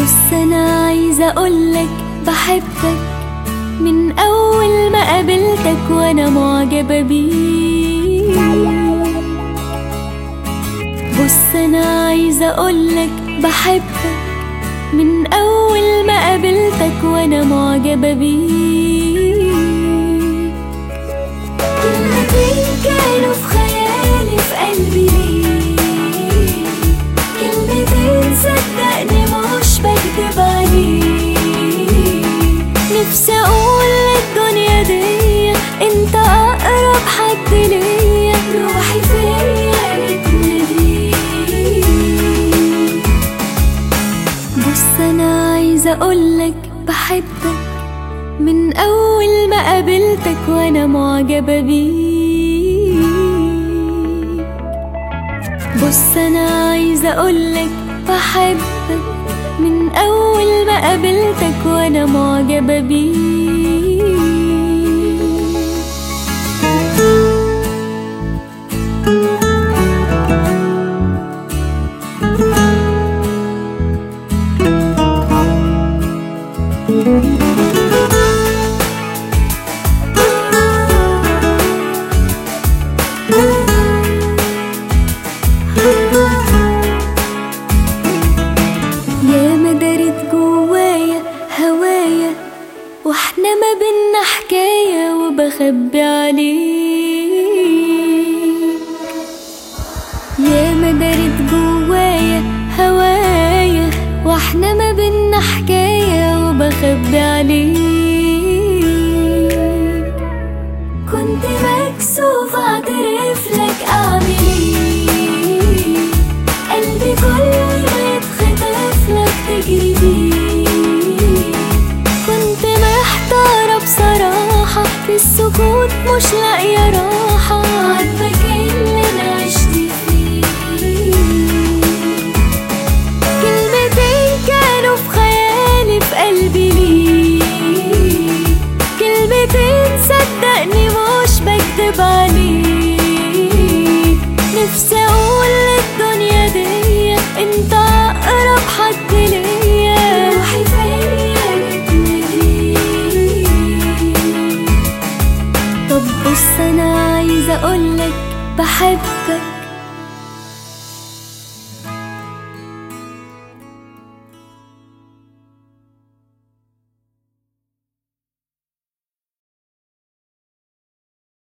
بص انا عايزه اقولك بحبك من اول ما قابلتك وانا معجبه بيك بص انا عايزه اقولك بحبك من اول ما قابلتك وانا معجبه بيك كلمتين كانوا في خيالي في قلبي ليك كلمتين صدقني مش بكدب عليك نفسي اقول للدنيا دي انت اقرب حد ليا روحي فيا بتناديك بص انا عايزه اقولك بحبك من اول ما قابلتك وانا معجبه بيك بص انا عايزه اقولك بحبك من اول ما قابلتك وانا معجبه بيك يا ما دارت جوايا هوايا واحنا ما بينا حكاية وبخبي عليك يا ما دارت جوايا هوايا واحنا ما بينا حكاية وبخبي عليك كنت مكسوف اعترف لك اعمل ايه قلبي كل ما يتخطف لك تجري بيه كنت محتارة بصراحة في السكوت مش لاقية راحة عاتبك اللي انا عشت فيه كلمتين كانوا في خيالي في قلبي ليك كلمتين صدقني مش بكدب عليك نفسي اقول للدنيا دي انت اقرب حد ليا روحي فيا بتناديك طب بص انا عايزه اقولك بحبك